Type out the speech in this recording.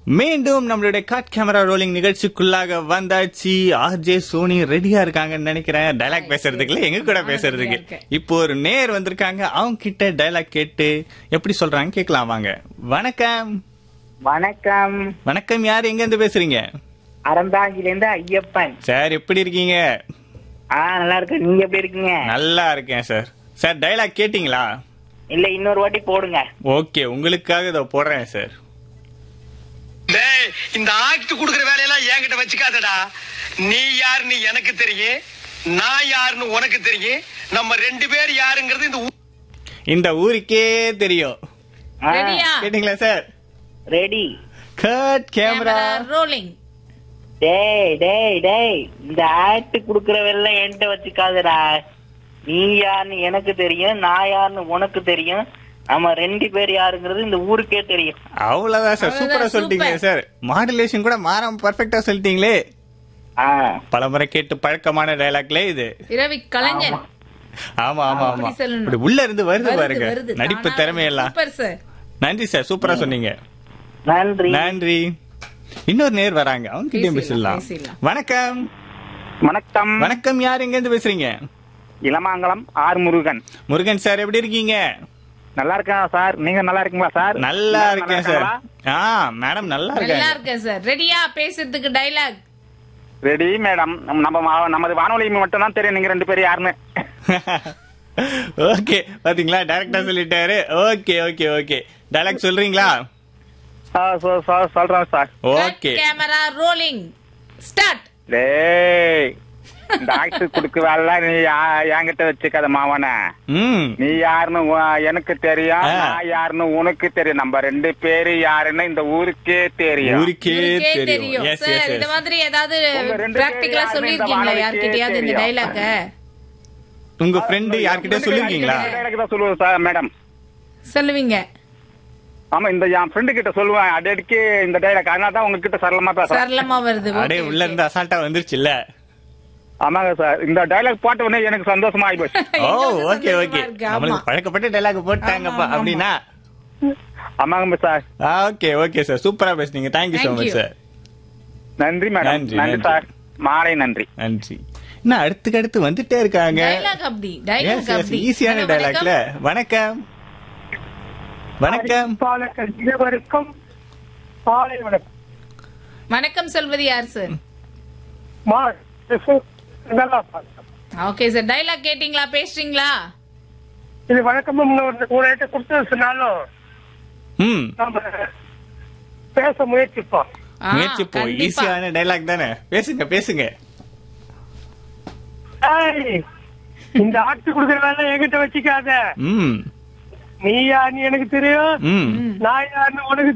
மீண்டும் நம்மளுடைய God camera rolling நிகழ்ச்சிக்குள்ளாக வந்தாச்சு ஆர்ஜே சோனி ரெடியா இருக்காங்கன்னு நினைக்கிறேன் டைலாக் பேசுறதுக்குல எங்க கூட நானும் பேசுறதுக்கு ready-ஆ இருக்கேன். இப்போ ஒரு நேர் வந்திருக்காங்க அவங்க கிட்ட டைலாக் கேட்டு எப்படி சொல்றாங்க கேட்கலாம் வாங்க வணக்கம் வணக்கம் வணக்கம் யார் எங்க இருந்து பேசுறீங்க அறந்தாங்கிலிருந்து ஐயப்பன் சார் எப்படி இருக்கீங்க ஆ நல்லா இருக்கு நீங்க எப்படி இருக்கீங்க நல்லா இருக்கேன் சார் சார் டைலாக் கேட்டிங்களா இல்ல இன்னொரு வாட்டி போடுங்க ஓகே உங்களுக்காக இதை போடுறேன் சார் டேய் இந்த ஆக்ட் குடுக்குற வேலையெல்லாம் என்கிட்ட வச்சுக்காதடா நீ யாருன்னு எனக்கு தெரியும் நான் யாருன்னு உனக்கு தெரியும் நம்ம ரெண்டு பேர் யாருங்கிறது இந்த ஊ- இந்த ஊருக்கே தெரியும் ரெடியா கேட்டிங்களா sir ready cut camera rolling டேய் டேய் டேய் இந்த ஆக்ட் குடுக்கற வேலை என்கிட்ட வச்சுக்காதடா நீ யாருன்னு எனக்கு தெரியும் நான் யாருன்னு உனக்கு தெரியும் நம்ம ரெண்டு பேர் யாருங்கிறது இந்த ஊருக்கே தெரியும் அவ்வளவுதான் சார் அவ்வளவுதான், சூப்பரா சொல்லிட்டீங்க super. சார் மாடுலேஷன் கூட மாறாம பர்ஃபெக்டா சொல்லிட்டீங்களே ஆ பலமுறை கேட்டு பழக்கமான டைலாக்லே இது இரவி கலைஞன் ஆமா ஆமா ஆமா அப்படி சொல்லணும். இப்படி உள்ள இருந்து வருது வருது, பாருங்க வருது. நடிப்பு தானா திறமையெல்லாம் சூப்பர் சார் நன்றி சார் சூப்பரா சொன்னீங்க நன்றி நன்றி இன்னொரு நேர் வராங்க அவங்க கிட்டயும் பேசிடலாம், பேசலாம் பேசிடலாம். வணக்கம் வணக்கம் வணக்கம் யார் எங்க இருந்து பேசுறீங்க இளமாங்கலம் ஆர் முருகன் முருகன் சார் எப்படி இருக்கீங்க நல்லா இருக்கேன் சார் நீங்க நல்லா இருக்கீங்களா சார் நல்லா இருக்கேன் சார் ஆ மேடம் நல்லா நல்லா இருக்காங்க இருக்கேன் சார் ரெடியா பேசுறதுக்கு டைலாக் ரெடி மேடம் நம்ம நமது வானொலி மட்டும் தான் தெரியும் நீங்க ரெண்டு பேரும் யாருன்னு ஓகே பாத்தீங்களா டைரக்டா சொல்லிட்டாரு ஓகே ஓகே ஓகே டைலாக் சொல்றீங்களா சொல்றேன் sir okay camera rolling start டேய் இந்த ஆக்ட் குடுக்க வேலை நீ யா- என்கிட்ட வச்சுக்காத மாவன ம் நீ யாருன்னு உ- எனக்கு தெரியும் ஆ. நான் யாருன்னு உனக்கு தெரியும் நம்ம ரெண்டு பேரு யாருன்னு இந்த ஊருக்கே தெரியும் ஊருக்கே உங்களுக்கே தெரியும் தெரியும் எஸ் சார் எஸ் இந்த மாதிரி ஏதாவது உங்க ரெண்டு பிராக்டிகலா பேர் சொல்லிருக்கீங்களா யாருன்னு இந்த யார்கிட்டயாவது இந்த தெரியும். டைலாக உங்க ஃப்ரெண்டு யார்கிட்ட சொல்லிருக்கீங்களா எனக்கு தான் சொல்லுவேன் சார் மேடம் சொல்லுவீங்க ஆமா இந்த என் ஃப்ரெண்டு கிட்ட சொல்லுவேன் அடிக்கடி இந்த டைலாக் அதனால தான் உங்ககிட்ட சரளமா பேசுறேன் சரளமா வருது அடே Okay, உள்ள okay. இருந்து அசால்ட்டா வந்துருச்சுல்ல ஆமாங்க சார் இந்த டைலாக் போட்ட உடனே எனக்கு சந்தோஷமா ஆகி போச்சு ஓ எங்களுக்கு ஓகே சந்தோஷமா ஓகே இருக்கு, ஆமா. நம்மளுக்கு பழக்கப்பட்ட டைலாக் போட்டாங்கப்பா ஆமா, ஆமா. அப்படின்னா ஆமாங்க சார் ஓகே ஓகே சார் சூப்பரா பேசுனீங்க thank you so Thank much you. Sir நன்றி மேடம் நன்றி, நன்றி நன்றி. சார் மாலை நன்றி நன்றி என்ன அடுத்துக்கு அடுத்து வந்துட்டே இருக்காங்க டைலாக் அப்படி டைலாக் அப்படி ஈஸியான ஹலோ, டைலாக்ல வணக்கம் வணக்கம் பாலக்கல் இருவருக்கும் காலை வணக்கம் வணக்கம் சொல்வது யார் சார் மா இது நல்லா பாருங்க. ஓகே சார் டைலாக் கேட்டிங்களா பேசுறீங்களா இது வழக்கமும் ஒரு ஒரு ஐட்டம் கொடுத்து சொன்னாலும் ம் நாம பேச முயற்சிப்போம் ஆ, முயற்சி போ கண்டிப்பா. ஈஸியான டைலாக் தானே பேசுங்க பேசுங்க ஏய், இந்த ஆட்டு கொடுக்குற வேலை என்கிட்ட வச்சுக்காத ம் நீ யாருன்னு எனக்கு தெரியும் ம் நான் யாருன்னு உனக்கு